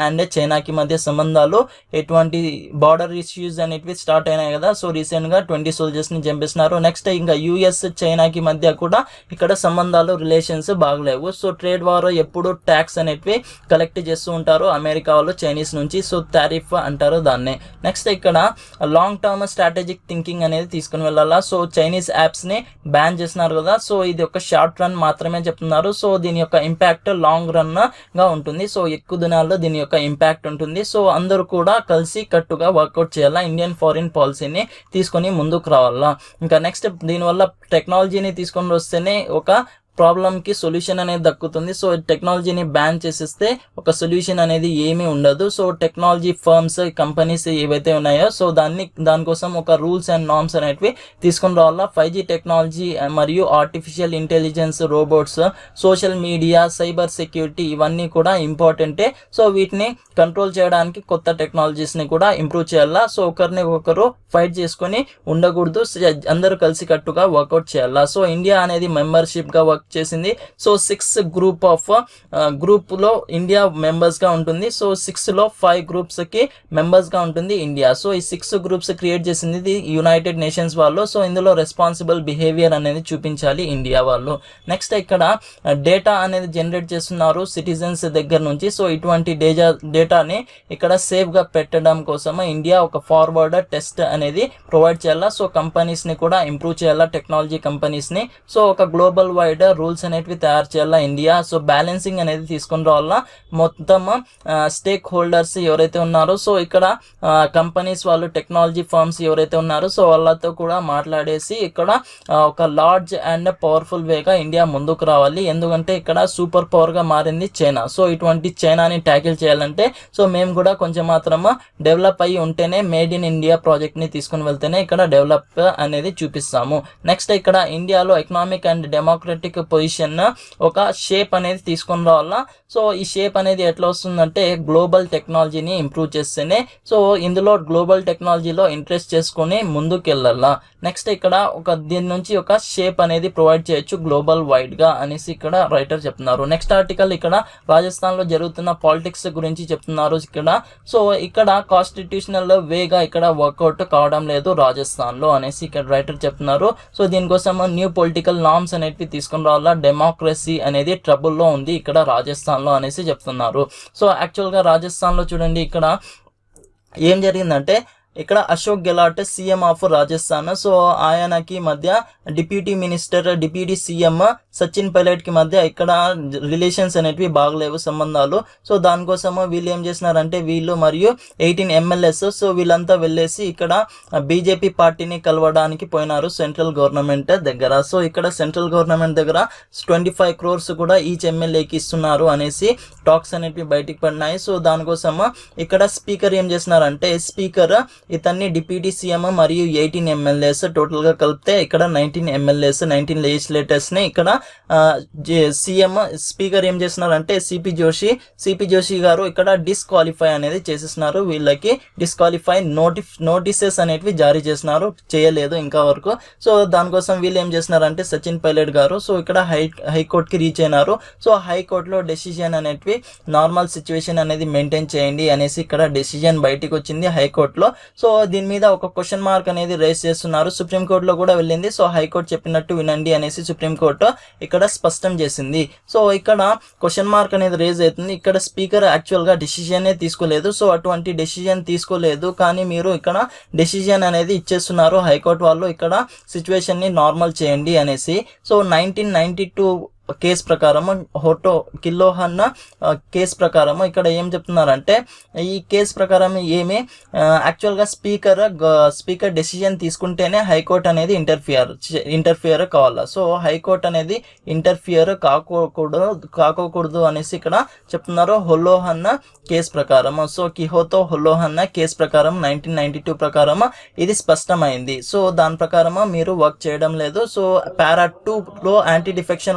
చైనాకి మధ్య సంబంధాలు ఎటువంటి బార్డర్ ఇష్యూస్ అనేటివి స్టార్ట్ అయినాయి కదా సో రీసెంట్ గా ట్వంటీ సోల్జర్స్ ని చంపేస్తున్నారు నెక్స్ట్ ఇంకా యుఎస్ చైనాకి మధ్య కూడా ఇక్కడ సంబంధాలు రిలేషన్స్ బాగలేవు సో ట్రేడ్ వార్ ఎప్పుడు ట్యాక్స్ అనేటివి కలెక్ట్ చేస్తూ ఉంటారు అమెరికా వాళ్ళు చైనీస్ నుంచి సో టారిఫ్ అంటారు దాన్ని నెక్స్ట్ ఇక్కడ లాంగ్ టర్మ్ స్ట్రాటజిక్ థింకింగ్ అనేది తీసుకుని వెళ్ళాలా సో చైనీస్ యాప్స్ ని బ్యాన్ చేస్తున్నారు కదా సో ఇది ఒక షార్ట్ రన్ మాత్రమే చెప్తున్నారు సో దీని యొక్క ఇంపాక్ట్ లాంగ్ రన్ గా ఉంటుంది సో ఎక్కువ దినాల్లో దీని యొక్క ఇంపాక్ట్ ఉంటుంది సో అందరూ కూడా కలిసి కట్టుగా వర్కౌట్ చేయాలా ఇండియన్ ఫారిన్ పాలసీని తీసుకొని ముందుకు రావాలా ఇంకా నెక్స్ట్ దీనివల్ల టెక్నాలజీని తీసుకొని వస్తేనే ఒక ప్రాబ్లమ్కి సొల్యూషన్ అనేది దక్కుతుంది సో టెక్నాలజీని బ్యాన్ చేసేస్తే ఒక సొల్యూషన్ అనేది ఏమీ ఉండదు సో టెక్నాలజీ ఫర్మ్స్ కంపెనీస్ ఏవైతే ఉన్నాయో సో దాన్ని దానికోసం ఒక రూల్స్ అండ్ నార్మ్స్ అనేటివి తీసుకొని రావాలా ఫైవ్ జీ టెక్నాలజీ మరియు artificial intelligence robots social media cyber security ఇవన్నీ కూడా ఇంపార్టెంటే సో వీటిని కంట్రోల్ చేయడానికి కొత్త టెక్నాలజీస్ని కూడా ఇంప్రూవ్ చేయాలా సో ఒకరిని ఒకరు ఫైట్ చేసుకొని ఉండకూడదు సో అందరూ కలిసి కట్టుగా వర్కౌట్ చేయాలా సో ఇండియా అనేది మెంబర్షిప్గా వర్క్ చేసింది so six group of group లో ఇండియా మెంబర్స్ గా ఉంటుంది సో సిక్స్ లో ఫైవ్ గ్రూప్స్ కి మెంబర్స్ గా ఉంటుంది ఇండియా సో ఈ సిక్స్ గ్రూప్స్ క్రియేట్ చేసింది ఇది యునైటెడ్ నేషన్స్ వాళ్ళు సో ఇందులో రెస్పాన్సిబుల్ బిహేవియర్ అనేది చూపించాలి ఇండియా వాళ్ళు నెక్స్ట్ ఇక్కడ డేటా అనేది జనరేట్ చేస్తున్నారు సిటిజన్స్ దగ్గర నుంచి సో ఇటువంటి డేటా డేటాని ఇక్కడ సేఫ్ గా పెట్టడం కోసం ఇండియా ఒక ఫార్వర్డ్ టెస్ట్ అనేది ప్రొవైడ్ చేయాలా సో కంపెనీస్ ని కూడా ఇంప్రూవ్ చేయాలా టెక్నాలజీ కంపెనీస్ ని సో ఒక గ్లోబల్ వైడ్ రూల్స్ అనేటివి తయారు చేయాలా ఇండియా సో బ్యాలెన్సింగ్ అనేది తీసుకుని రావాలా మొత్తం స్టేక్ హోల్డర్స్ ఎవరైతే ఉన్నారో సో ఇక్కడ కంపెనీస్ వాళ్ళు టెక్నాలజీ ఫర్మ్స్ ఎవరైతే ఉన్నారో సో వాళ్ళతో కూడా మాట్లాడేసి ఇక్కడ ఆ, ఒక లార్జ్ అండ్ పవర్ఫుల్ వేగా ఇండియా ముందుకు రావాలి ఎందుకంటే ఇక్కడ సూపర్ పవర్ గా మారింది చైనా సో ఇటువంటి చైనాని ట్యాకిల్ చేయాలంటే సో మేము కూడా కొంచెం మాత్రం డెవలప్ అయ్యి ఉంటేనే మేడ్ ఇన్ ఇండియా ప్రాజెక్ట్ ని తీసుకుని వెళ్తేనే ఇక్కడ డెవలప్ అనేది చూపిస్తాము నెక్స్ట్ ఇక్కడ ఇండియాలో ఎకనామిక్ అండ్ డెమోక్రటిక్ పొజిషన్ ఒక షేప్ అనేది తీసుకొని రావాలా సో ఈ షేప్ అనేది ఎట్లా వస్తుందంటే గ్లోబల్ టెక్నాలజీని ఇంప్రూవ్ చేస్తేనే సో ఇందులో గ్లోబల్ టెక్నాలజీలో ఇంట్రెస్ట్ చేసుకొని ముందుకు వెళ్ళాలా నెక్స్ట్ ఇక్కడ ఒక దీని నుంచి ఒక షేప్ అనేది ప్రొవైడ్ చేయొచ్చు గ్లోబల్ వైడ్ గా అనేసి ఇక్కడ రైటర్ చెప్తున్నారు నెక్స్ట్ ఆర్టికల్ ఇక్కడ రాజస్థాన్ లో జరుగుతున్న పాలిటిక్స్ గురించి చెప్తున్నారు ఇక్కడ సో ఇక్కడ కాన్స్టిట్యూషనల్ వేగా ఇక్కడ వర్కౌట్ కావడం లేదు రాజస్థాన్ లో అనేసి ఇక్కడ రైటర్ చెప్తున్నారు సో దీనికోసం న్యూ పొలిటికల్ నామ్స్ అనేటివి తీసుకుని రావాలా డెమోక్రసీ అనేది ట్రబుల్ లో ఉంది ఇక్కడ రాజస్థాన్ లో అనేసి చెప్తున్నారు సో యాక్చువల్ గా రాజస్థాన్ లో చూడండి ఇక్కడ ఏం జరిగిందంటే ఇక్కడ Ashok Gehlot CM of Rajasthan so ఆయనకి మధ్య deputy minister deputy CM Sachin Pilot కి మధ్య ఇక్కడ రిలేషన్స్ అనేటివి బాగలేవు సంబంధాలు సో దానికోసం వీళ్ళు ఏం చేసినారంటే వీళ్ళు మరియు ఎయిటీన్ ఎమ్మెల్యేస్ సో వీళ్ళంతా వెళ్ళేసి ఇక్కడ బీజేపీ పార్టీని కలవడానికి పోయినారు సెంట్రల్ గవర్నమెంట్ దగ్గర సో ఇక్కడ సెంట్రల్ గవర్నమెంట్ దగ్గర ట్వంటీ ఫైవ్ క్రోర్స్ కూడా ఈచ్ ఎమ్మెల్యేకి ఇస్తున్నారు అనేసి టాక్స్ అనేటివి బయటికి పడినాయి సో దానికోసం ఇక్కడ స్పీకర్ ఏం చేసినారంటే స్పీకర్ ఇతన్ని డిప్యూటీ సీఎం మరియు ఎయిటీన్ ఎమ్మెల్యేస్ టోటల్ గా కలిపితే ఇక్కడ నైన్టీన్ ఎమ్మెల్యేస్ నైన్టీన్ లెజిస్లేటర్స్ ని ఇక్కడ సీఎం స్పీకర్ ఏం చేస్తున్నారంటే సిపి జోషి సిపి జోషి గారు ఇక్కడ డిస్క్వాలిఫై అనేది చేసేస్తున్నారు వీళ్ళకి డిస్క్వాలిఫై నోటి నోటీసెస్ అనేటివి జారీ చేస్తున్నారు చేయలేదు ఇంకా వరకు సో దానికోసం వీళ్ళు ఏం చేస్తున్నారంటే సచిన్ పైలట్ గారు సో ఇక్కడ హై హైకోర్టుకి రీచ్ అయినారు సో హైకోర్టులో డెసిషన్ అనేటివి నార్మల్ సిచ్యువేషన్ అనేది మెయింటైన్ చేయండి అనేసి ఇక్కడ డెసిజన్ బయటికి వచ్చింది హైకోర్టులో సో దీని మీద ఒక క్వశ్చన్ మార్క్ అనేది రేస్ చేస్తున్నారు సుప్రీంకోర్టులో కూడా వెళ్ళింది సో హైకోర్టు చెప్పినట్టు వినండి అనేసి సుప్రీంకోర్టు ఇక్కడ స్పష్టం చేసింది సో ఇక్కడ క్వశ్చన్ మార్క్ అనేది రేజ్ అవుతుంది ఇక్కడ స్పీకర్ యాక్చువల్ గా డెసిజన్ తీసుకోలేదు సో అటువంటి డెసిజన్ తీసుకోలేదు కానీ మీరు ఇక్కడ డెసిజన్ అనేది ఇచ్చేస్తున్నారు హైకోర్టు వాళ్ళు ఇక్కడ సిచ్యువేషన్ ని నార్మల్ చేయండి అనేసి so nineteen ninety two case ప్రకారం హోటో కిల్లోహన్న కేసు ప్రకారం ఇక్కడ ఏం చెప్తున్నారంటే ఈ కేసు ప్రకారం ఏమి యాక్చువల్గా స్పీకర్ స్పీకర్ డెసిజన్ తీసుకుంటేనే హైకోర్టు అనేది ఇంటర్ఫియర్ ఇంటర్ఫియర్ కావాలా సో హైకోర్టు అనేది ఇంటర్ఫియర్ కాకోకూడదు కాకోకూడదు అనేసి ఇక్కడ చెప్తున్నారు హొల్లోహన్న కేసు ప్రకారం సో కిహోతో హొల్లోహన్న కేసు ప్రకారం నైన్టీన్ నైన్టీ టూ ప్రకారం ఇది స్పష్టమైంది సో దాని ప్రకారం మీరు వర్క్ చేయడం లేదు సో పారా టూ లో యాంటీ డిఫెక్షన్ లాలో ఏం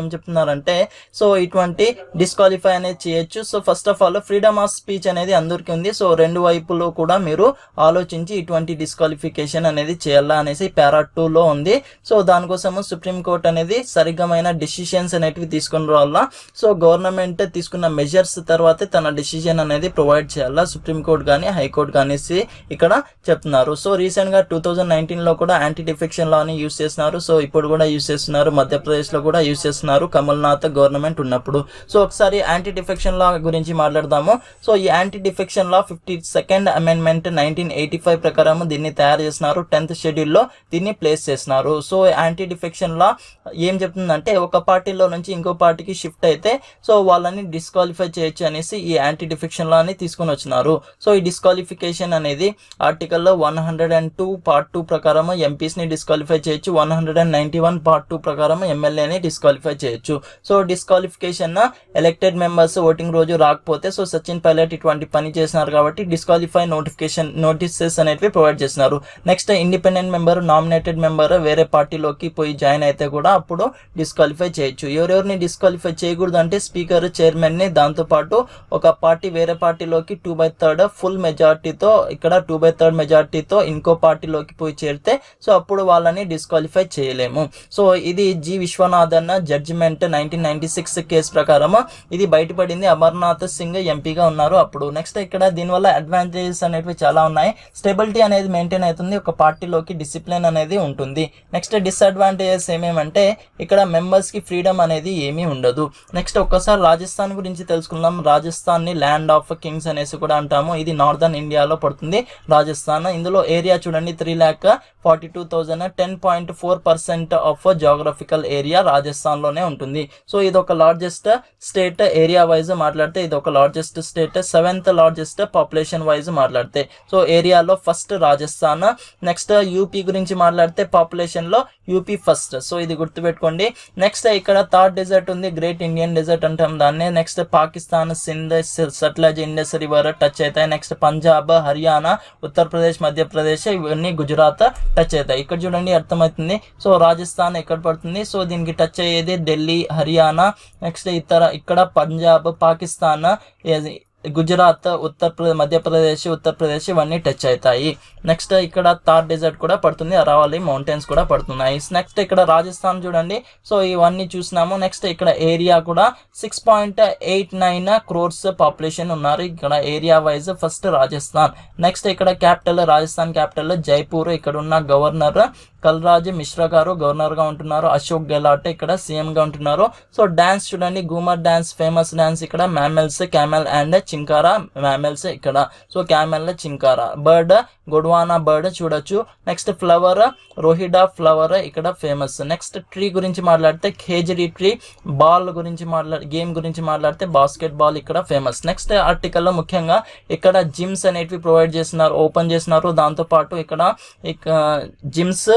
ఏం చెప్తున్నారంటే సో ఇటువంటి డిస్క్వాలిఫై అనేది చేయొచ్చు so first of all freedom of speech అనేది అందరికీ ఉంది సో రెండు వైపులో కూడా మీరు ఆలోచించి ఇటువంటి డిస్క్వాలిఫికేషన్ అనేది చేయాలా అనేసి పారా లో ఉంది సో దానికోసము సుప్రీం కోర్ట్ అనేది సరిగ్గమైన డిసిషన్స్ అనేటివి తీసుకుని రావాలా సో గవర్నమెంట్ తీసుకున్న మెజర్స్ తర్వాతే తన డిసిజన్ అనేది ప్రొవైడ్ చేయాలా సుప్రీం కోర్ట్ కానీ హైకోర్ట్ కానీ ఇక్కడ చెప్తున్నారు సో రీసెంట్ గా టూ థౌజండ్ నైన్టీన్ లో కూడా యాంటీ డిఫెక్షన్ లా ని యూస్ చేస్తున్నారు సో ఇప్పుడు కూడా యూస్ చేస్తున్నారు మధ్యప్రదేశ్ లో కూడా యూస్ చేస్తున్నారు కమల్నాథ్ గవర్నమెంట్ ఉన్నప్పుడు సో ఒకసారి యాంటీ డిఫెక్షన్ లా గురించి మాట్లాడదాము సో ఈ anti defection law fifty second amendment nineteen eighty five ప్రకారం దీన్ని తయారు చేస్తున్నారు టెన్త్ షెడ్యూల్ లో దీన్ని ప్లేస్ చేస్తున్నారు సో యాంటీ డిఫెక్షన్ లా ఏం చెప్తుందంటే ఒక పార్టీలో నుంచి ఇంకో పార్టీకి షిఫ్ట్ అయితే సో వాళ్ళని డిస్క్వాలిఫై చేయొచ్చు అనేసి ఈ యాంటీ డిఫెక్షన్ లా ని తీసుకొని వచ్చినారు సో ఈ డిస్క్వాలిఫికేషన్ అనేది ఆర్టికల్లో one hundred and two part two ప్రకారం ఎంపీస్ ని డిస్క్వాలిఫై చేయొచ్చు one hundred and ninety one part two ప్రకారం ఎమ్మెల్యేని డిస్క్వాలిఫై చేయొచ్చు so disqualification elected members voting రోజు రాకపోతే సో సచిన్ పైలట్ ఇటువంటి పని చేసినారు కాబట్టి డిస్క్వాలిఫై నోటిఫికేషన్ నోటీసెస్ అనేవి ప్రొవైడ్ చేస్తున్నారు next independent member nominated member వేరే పార్టీలోకి పోయి జాయిన్ అయితే కూడా అప్పుడు డిస్క్వాలిఫై చేయొచ్చు ఎవరెవరిని డిస్క్వాలిఫై చేయకూడదు అంటే స్పీకర్ చైర్మన్ ని దాంతో పాటు ఒక పార్టీ వేరే పార్టీలోకి టూ బై థర్డ్ ఫుల్ మెజార్టీతో ఇక్కడ టూ బై థర్డ్ మెజార్టీతో ఇంకో పార్టీలోకి పోయి చేరితే సో అప్పుడు వాళ్ళని డిస్క్వాలిఫై చేయలేము సో ఇది G Viswanathan judgement nineteen ninety six case ప్రకారం ఇది బయటపడింది అమర్నాథ్ సింగ్ ఎంపీగా ఉన్నారు అప్పుడు నెక్స్ట్ ఇక్కడ దీనివల్ల అడ్వాంటేజెస్ అనేవి చాలా ఉన్నాయి స్టెబిలిటీ అనేది మెయింటైన్ అవుతుంది ఒక పార్టీలోకి డిసిప్లిన్ అనేది ఉంటుంది నెక్స్ట్ డిసడ్వాంటేజెస్ ఏమేమంటే ఇక్కడ members కి ఫ్రీడమ్ అనేది ఏమీ ఉండదు నెక్స్ట్ ఒక్కసారి రాజస్థాన్ గురించి తెలుసుకుందాం రాజస్థాన్ ని ల్యాండ్ ఆఫ్ కింగ్స్ అనేసి కూడా అంటాము ఇది నార్దర్న్ ఇండియాలో పడుతుంది రాజస్థాన్ ఇందులో ఏరియా చూడండి three lakh forty two thousand ten point four percent of geographical area Rajasthan లోనే ఉంటుంది సో ఇది ఒక లార్జెస్ట్ స్టేట్ ఏరియా వైజ్ మాట్లాడితే ఇది ఒక largest state seventh largest population wise మాట్లాడితే సో ఏరియాలో ఫస్ట్ రాజస్థాన్ నెక్స్ట్ యూపీ గురించి మాట్లాడితే పాపులేషన్ లో యూపీ ఫస్ట్ సో ఇది గుర్తుపెట్టుకోండి నెక్స్ట్ ఇక్కడ థర్డ్ డెజర్ట్ ఉంది గ్రేట్ ఇండియన్ డెజర్ట్ అంటాం దాన్ని next Pakistan Sindh Sutlej Indus river touch అవుతాయి నెక్స్ట్ పంజాబ్ హర్యానా ఉత్తరప్రదేశ్ మధ్యప్రదేశ్ ఇవన్నీ గుజరాత్ టచ్ అవుతాయి ఇక్కడ చూడండి అర్థమవుతుంది సో రాజస్థాన్ ఎక్కడ పడుతుంది సో దీనికి టచ్ అయ్యేది ఢిల్లీ హర్యానా నెక్స్ట్ ఇతర ఇక్కడ పంజాబ్ పాకిస్తాన్ ఏ- గుజరాత్ ఉత్తరప్రదేశ్ మధ్యప్రదేశ్ ఉత్తరప్రదేశ్ ఇవన్నీ టచ్ అవుతాయి నెక్స్ట్ ఇక్కడ థార్ డెజర్ట్ కూడా పడుతుంది అరావళి మౌంటైన్స్ కూడా పడుతున్నాయి నెక్స్ట్ ఇక్కడ రాజస్థాన్ చూడండి సో ఇవన్నీ చూసినాము నెక్స్ట్ ఇక్కడ ఏరియా కూడా six point eight nine crores population ఉన్నారు ఇక్కడ area wise first Rajasthan next ఇక్కడ క్యాపిటల్ రాజస్థాన్ క్యాపిటల్ జైపూర్ ఇక్కడ ఉన్న గవర్నర్ కల్రాజ్ మిశ్రా గారు గవర్నర్ గా ఉంటున్నారు అశోక్ గెలాట్ ఇక్కడ సీఎం గా ఉంటున్నారు సో డాన్స్ చూడండి గూమర్ డాన్స్ ఫేమస్ డాన్స్ ఇక్కడ mammals camel and chinkara mammals ఇక్కడ so camel chinkara bird Godawan bird చూడొచ్చు నెక్స్ట్ ఫ్లవర్ రోహిడా ఫ్లవర్ ఇక్కడ ఫేమస్ నెక్స్ట్ ట్రీ గురించి మాట్లాడితే ఖేజరీ ట్రీ బాల్ గురించి మాట్లా గేమ్ గురించి మాట్లాడితే బాస్కెట్ బాల్ ఇక్కడ ఫేమస్ నెక్స్ట్ ఆర్టికల్లో ముఖ్యంగా ఇక్కడ జిమ్స్ అనేటివి ప్రొవైడ్ చేస్తున్నారు ఓపెన్ చేస్తున్నారు దాంతో పాటు ఇక్కడ ఇక జిమ్స్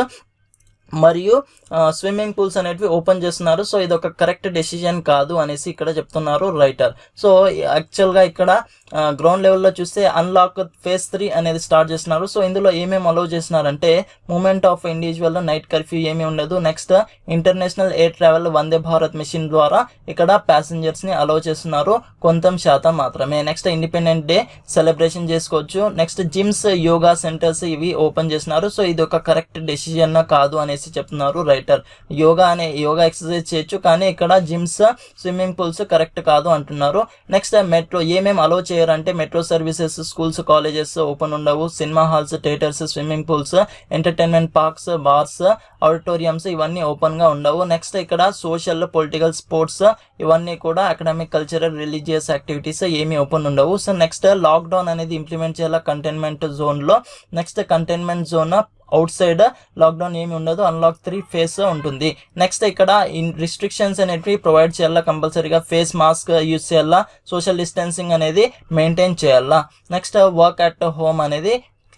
మరియు స్విమ్మింగ్ పూల్స్ అనేటివి ఓపెన్ చేస్తున్నారు సో ఇది ఒక కరెక్ట్ డెసిజన్ కాదు అనేసి ఇక్కడ చెప్తున్నారు రైటర్ సో యాక్చువల్గా ఇక్కడ గ్రౌండ్ లెవెల్లో చూస్తే అన్లాక్ ఫేస్ త్రీ అనేది స్టార్ట్ చేస్తున్నారు సో ఇందులో ఏమేమి అలౌ చేస్తున్నారంటే movement of individual night curfew ఏమీ ఉండదు next international air travel Vande Bharat mission ద్వారా ఇక్కడ passengers ని అలౌ చేస్తున్నారు కొంత శాతం మాత్రమే నెక్స్ట్ ఇండిపెండెంట్ డే సెలబ్రేషన్ చేసుకోవచ్చు నెక్స్ట్ జిమ్స్ యోగా సెంటర్స్ ఇవి ఓపెన్ చేస్తున్నారు సో ఇది ఒక కరెక్ట్ డెసిజన్ కాదు అనేసి చెప్తున్నారు రైటర్ యోగా అనే యోగా ఎక్సర్సైజ్ చేయొచ్చు కానీ ఇక్కడ జిమ్స్ స్విమ్మింగ్ పూల్స్ కరెక్ట్ కాదు అంటున్నారు నెక్స్ట్ మెట్రో ఏమేమి అలో చేయరంటే metro services schools colleges open ఉండవు cinema halls theatres swimming pools entertainment parks bars auditoriums ఇవన్నీ ఓపెన్ గా ఉండవు నెక్స్ట్ ఇక్కడ సోషల్ పొలిటికల్ స్పోర్ట్స్ ఇవన్నీ కూడా అకాడమిక్ కల్చరల్ రిలీజియస్ యాక్టివిటీస్ ఏమీ ఓపెన్ ఉండవు సో నెక్స్ట్ లాక్డౌన్ అనేది ఇంప్లిమెంట్ చేయాలి కంటైన్మెంట్ జోన్ లో next containment zone outside lockdown ఏమి ఉండదు అన్లాక్ త్రీ ఫేస్ ఉంటుంది నెక్స్ట్ ఇక్కడ రిస్ట్రిక్షన్స్ అనేటివి ప్రొవైడ్ చేయాలా కంపల్సరీగా ఫేస్ మాస్క్ యూస్ చేయాలా సోషల్ డిస్టెన్సింగ్ అనేది మెయింటైన్ చేయాలా నెక్స్ట్ వర్క్ అట్ హోమ్ అనేది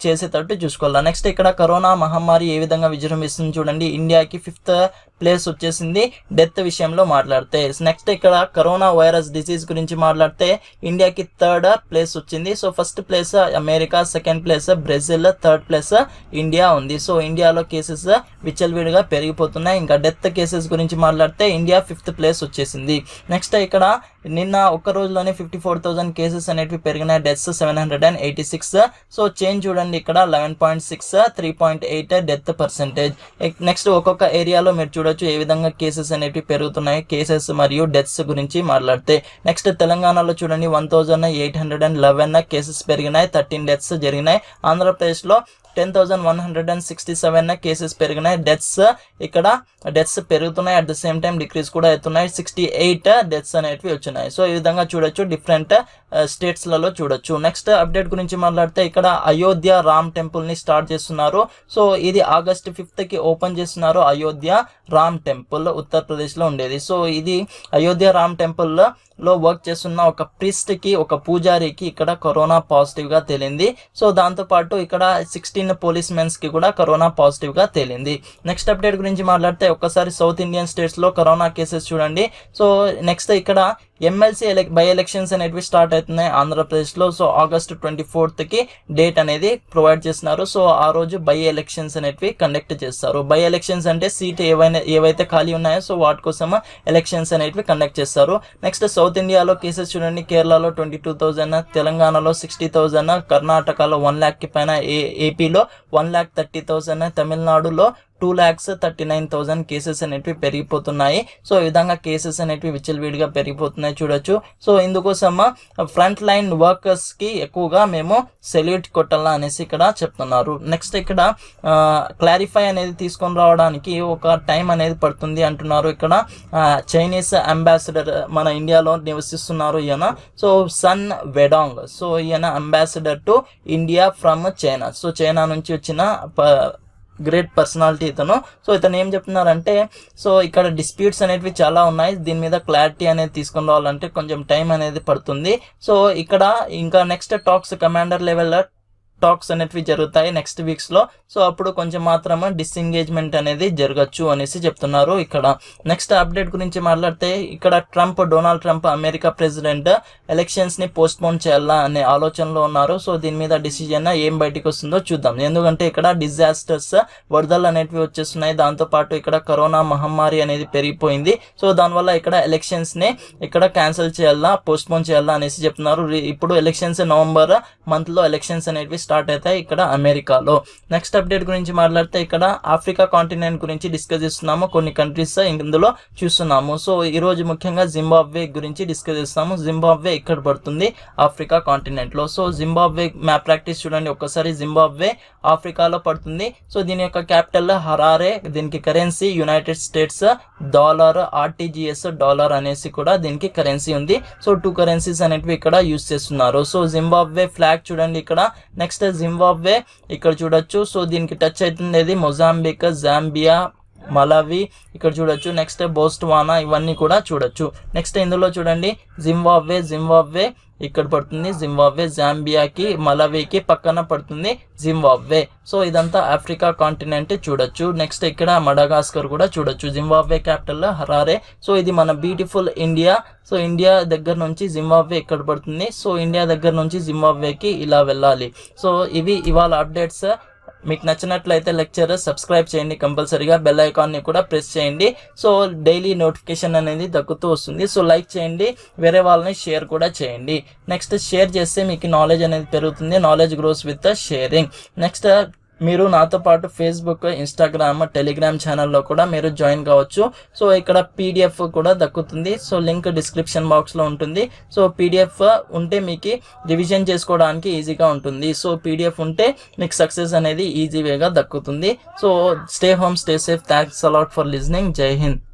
చేసేటట్టు చూసుకోవాలి నెక్స్ట్ ఇక్కడ కరోనా మహమ్మారి ఏ విధంగా విజృంభిస్తుంది చూడండి ఇండియాకి ఫిఫ్త్ ప్లేస్ వచ్చేసింది డెత్ విషయంలో మాట్లాడితే నెక్స్ట్ ఇక్కడ కరోనా వైరస్ డిసీజ్ గురించి మాట్లాడితే ఇండియాకి థర్డ్ ప్లేస్ వచ్చింది so first place America second place Brazil third place India ఉంది సో ఇండియాలో కేసెస్ విచ్చలవిడిగా పెరిగిపోతున్నాయి ఇంకా డెత్ కేసెస్ గురించి మాట్లాడితే ఇండియా ఫిఫ్త్ ప్లేస్ వచ్చేసింది నెక్స్ట్ ఇక్కడ నిన్న ఒక్క రోజులోనే ఫిఫ్టీ ఫోర్ థౌసండ్ కేసెస్ అనేవి పెరిగినాయి deaths seven hundred and eighty six so change చూడండి ఇక్కడ eleven point six three point eight death percentage next ఒక్కొక్క ఏరియాలో మీరు చూడొచ్చు ఏ విధంగా కేసెస్ అనేవి పెరుగుతున్నాయి కేసెస్ మరియు డెత్స్ గురించి మాట్లాడితే నెక్స్ట్ తెలంగాణలో చూడండి one thousand eight hundred and eleven cases పెరిగినాయి థర్టీన్ డెత్స్ జరిగినాయి ఆంధ్రప్రదేశ్లో ten thousand one hundred and sixty seven cases పెరిగినాయి డెత్స్ ఇక్కడ డెత్స్ పెరుగుతున్నాయి at the same time decrease కూడా అవుతున్నాయి సిక్స్టీ ఎయిట్ డెత్స్ అనేటివి వచ్చినాయి సో ఈ విధంగా చూడొచ్చు డిఫరెంట్ స్టేట్స్లలో చూడొచ్చు నెక్స్ట్ అప్డేట్ గురించి మాట్లాడితే ఇక్కడ అయోధ్య రామ్ టెంపుల్ని స్టార్ట్ చేస్తున్నారు సో ఇది ఆగస్ట్ ఫిఫ్త్కి ఓపెన్ చేస్తున్నారు అయోధ్య రామ్ టెంపుల్ ఉత్తరప్రదేశ్లో ఉండేది సో ఇది అయోధ్య రామ్ టెంపుల్లో లో వర్క్ చేస్తున్న ఒక ప్రిస్ట్కి ఒక పూజారికి ఇక్కడ కరోనా పాజిటివ్గా తేలింది సో దాంతోపాటు ఇక్కడ సిక్స్టీన్ పోలీస్ మెన్స్కి కూడా కరోనా పాజిటివ్గా తేలింది నెక్స్ట్ అప్డేట్ గురించి మాట్లాడితే ఒక్కసారి సౌత్ ఇండియన్ స్టేట్స్లో కరోనా కేసెస్ చూడండి సో నెక్స్ట్ ఇక్కడ ఎమ్మెల్సీ ఎలక్ బై ఎలక్షన్స్ అనేటివి స్టార్ట్ అవుతున్నాయి ఆంధ్రప్రదేశ్లో సో ఆగస్ట్ ట్వంటీ ఫోర్త్కి డేట్ అనేది ప్రొవైడ్ చేస్తున్నారు సో ఆ రోజు బై ఎలక్షన్స్ అనేటివి కండక్ట్ చేస్తారు బై ఎలక్షన్స్ అంటే సీట్ ఏవైనా ఏవైతే ఖాళీ ఉన్నాయో సో వాటి కోసం ఎలక్షన్స్ అనేటివి కండక్ట్ చేస్తారు నెక్స్ట్ సౌత్ ఇండియాలో కేసెస్ చూడండి కేరళలో ట్వంటీ టూ థౌజండ్ తెలంగాణలో సిక్స్టీ థౌజండ్ కర్ణాటకలో వన్ ల్యాక్కి పైన ఏ ఏపీలో వన్ ల్యాక్ థర్టీ థౌజండ్ తమిళనాడులో two lakhs thirty nine thousand cases అనేటివి పెరిగిపోతున్నాయి సో ఈ విధంగా కేసెస్ అనేటివి విచ్చలవిడిగా పెరిగిపోతున్నాయి చూడొచ్చు సో ఇందుకోసం ఫ్రంట్ లైన్ వర్కర్స్కి ఎక్కువగా మేము సెల్యూట్ కొట్టాలా అనేసి ఇక్కడ చెప్తున్నారు నెక్స్ట్ ఇక్కడ క్లారిఫై అనేది తీసుకొని రావడానికి ఒక టైం అనేది పడుతుంది అంటున్నారు ఇక్కడ చైనీస్ అంబాసిడర్ మన ఇండియాలో నివసిస్తున్నారు ఈయన సో సన్ వెడాంగ్ సో ఈయన ambassador to India from China so China నుంచి వచ్చిన ప- గ్రేట్ పర్సనాలిటీ ఇతను సో ఇతను ఏం చెప్తున్నారంటే సో ఇక్కడ డిస్ప్యూట్స్ అనేటివి చాలా ఉన్నాయి దీని మీద క్లారిటీ అనేది తీసుకొని రావాలంటే కొంచెం టైం అనేది పడుతుంది సో ఇక్కడ ఇంకా next talks commander level talks అనేటివి జరుగుతాయి నెక్స్ట్ వీక్స్లో సో అప్పుడు కొంచెం మాత్రమే డిస్ఎంగేజ్మెంట్ అనేది జరగచ్చు అనేసి చెప్తున్నారు ఇక్కడ నెక్స్ట్ అప్డేట్ గురించి మాట్లాడితే ఇక్కడ Trump Donald Trump America president ఎలక్షన్స్ని పోస్ట్పోన్ చేయాలా అనే ఆలోచనలో ఉన్నారు సో దీని మీద డిసిజన్ ఏం బయటికి వస్తుందో చూద్దాం ఎందుకంటే ఇక్కడ డిజాస్టర్స్ వరదలు అనేటివి వచ్చేస్తున్నాయి దాంతోపాటు ఇక్కడ కరోనా మహమ్మారి అనేది పెరిగిపోయింది సో దానివల్ల ఇక్కడ ఎలక్షన్స్ని ఇక్కడ క్యాన్సిల్ చేయాలా పోస్ట్పోన్ చేయాలా అనేసి చెప్తున్నారు రి- ఇప్పుడు ఎలక్షన్స్ నవంబర్ మంత్లో ఎలక్షన్స్ అనేటివి స్టార్ట్ అవుతాయి ఇక్కడ అమెరికాలో నెక్స్ట్ అప్డేట్ గురించి మాట్లాడితే ఇక్కడ ఆఫ్రికా కాంటినెంట్ గురించి డిస్కస్ చేస్తున్నాము కొన్ని కంట్రీస్ ఇందులో చూస్తున్నాము సో ఈ రోజు ముఖ్యంగా జింబాబ్వే గురించి డిస్కస్ చేస్తాము జింబాబ్వే ఇక్కడ పడుతుంది ఆఫ్రికా కాంటినెంట్ లో సో జింబాబ్వే మ్యాప్ ప్రాక్టీస్ చూడండి ఒక్కసారి జింబాబ్వే ఆఫ్రికాలో పడుతుంది సో దీని యొక్క క్యాపిటల్ హరారే దీనికి currency United States dollar RTGS dollar అనేసి కూడా దీనికి కరెన్సీ ఉంది సో టూ కరెన్సీస్ అనేటివి ఇక్కడ యూస్ చేస్తున్నారు సో జింబాబ్వే ఫ్లాగ్ చూడండి ఇక్కడ నెక్స్ట్ జింబాబ్వే ఇక్కడ చూడొచ్చు సో దీనికి టచ్ అవుతుంది మొజాంబిక్ జాంబియా మలవి ఇక్కడ చూడొచ్చు నెక్స్ట్ బోస్ట్వానా ఇవన్నీ కూడా చూడొచ్చు నెక్స్ట్ ఇందులో చూడండి జింబాబ్వే జింబాబ్వే ఇక్కడ పడుతుంది జింబాబ్వే జాంబియాకి మలవికి పక్కన పడుతుంది జింబాబ్వే సో ఇదంతా ఆఫ్రికా కాంటినెంట్ చూడొచ్చు నెక్స్ట్ ఇక్కడ మడగాస్కర్ కూడా చూడొచ్చు జింబాబ్వే క్యాపిటల్ హరారే సో ఇది మన బ్యూటిఫుల్ ఇండియా సో ఇండియా దగ్గర నుంచి జింబాబ్వే ఇక్కడ పడుతుంది సో ఇండియా దగ్గర నుంచి జింబాబ్వేకి ఇలా వెళ్ళాలి సో ఇవి ఇవాళ అప్డేట్స్ మీకు నచ్చినట్లయితే లెక్చర్ సబ్స్క్రైబ్ చేయండి కంపల్సరీగా బెల్ ఐకాన్ని కూడా ప్రెస్ చేయండి సో డైలీ నోటిఫికేషన్ అనేది దక్కుతూ వస్తుంది సో లైక్ చేయండి వేరే వాళ్ళని షేర్ కూడా చేయండి నెక్స్ట్ షేర్ చేస్తే మీకు నాలెడ్జ్ అనేది పెరుగుతుంది knowledge grows with sharing next మీరు నాతో పాటు ఫేస్బుక్ ఇన్స్టాగ్రామ్ టెలిగ్రామ్ ఛానల్లో కూడా మీరు జాయిన్ కావచ్చు సో ఇక్కడ పీడిఎఫ్ కూడా దక్కుతుంది సో లింక్ డిస్క్రిప్షన్ బాక్స్లో ఉంటుంది సో పీడిఎఫ్ ఉంటే మీకు రివిజన్ చేసుకోవడానికి ఈజీగా ఉంటుంది సో పీడిఎఫ్ ఉంటే మీకు సక్సెస్ అనేది ఈజీ వేగా దక్కుతుంది so stay home stay safe thanks a lot for listening జై హింద్